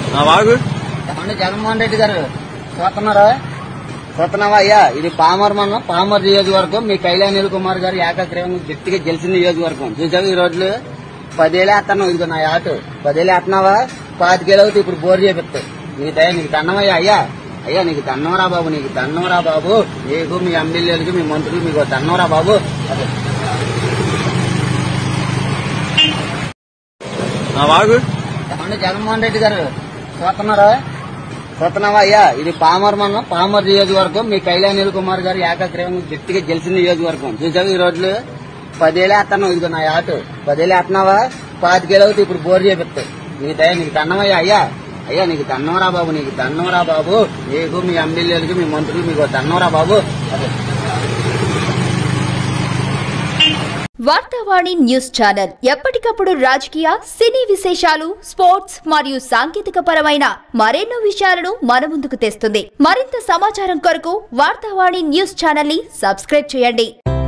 ఆ వాగు ఏమండి జగన్మోహన్ రెడ్డి గారు చూస్తున్నారా చూస్తున్నావా అయ్యా ఇది పామర్ మనం పామర్ నియోజకవర్గం మీ కళ్యాణ్ నీల్ కుమార్ గారు ఏకగ్రీవం గట్టిగా గెలిచిన నియోజకవర్గం చూసావు ఈ రోజులు పదేళ్ళు వేస్తున్నావు ఇదిగో నా ఆట పదేళ్ళు వేస్తున్నావా పాతికేళ్ళు అవుతుంది ఇప్పుడు బోర్ చేపిస్తావు నీకు దయ నీకు దండమయ్యా అయ్యా అయ్యా నీకు దండంరా బాబు నీకు దండంరా బాబు నీకు మీ ఎమ్మెల్యేలకు మీ మంత్రులు మీకు దండంరా బాబు అదే ఆ వాగు ఏమండి జగన్మోహన్ రెడ్డి గారు చూస్తున్నారా చూస్తున్నావా అయ్యా ఇది పామర్ మనం పామర్ నియోజకవర్గం మీ కళ్యాణ్ నీల్ కుమార్ గారు ఏకగ్రీవం గట్టిగా గెలిచిన నియోజకవర్గం చూసావు ఈ రోజులు పదేళ్ళు వేస్తున్నావు ఇదిగో నా ఆట పదేళ్ళు వేస్తున్నావా పాతికేళ్ళు అవుతుంది ఇప్పుడు బోర్ చేపిస్తావు నీకు దయ నీకు దండమయ్యా అయ్యా అయ్యా నీకు దండంరా బాబు నీకు దండంరా బాబు నీకు మీ ఎమ్మెల్యేలకు మీ మంత్రులు మీకు దండంరా బాబు అదే వార్తావాణి న్యూస్ ఛానల్ ఎప్పటికప్పుడు రాజకీయ సినీ విశేషాలు స్పోర్ట్స్ మరియు సాంకేతిక పరమైన మరెన్నో విషయాలను మన ముందుకు తెస్తుంది మరింత సమాచారం కొరకు వార్తావాణి న్యూస్ ఛానల్ ని సబ్స్క్రైబ్ చేయండి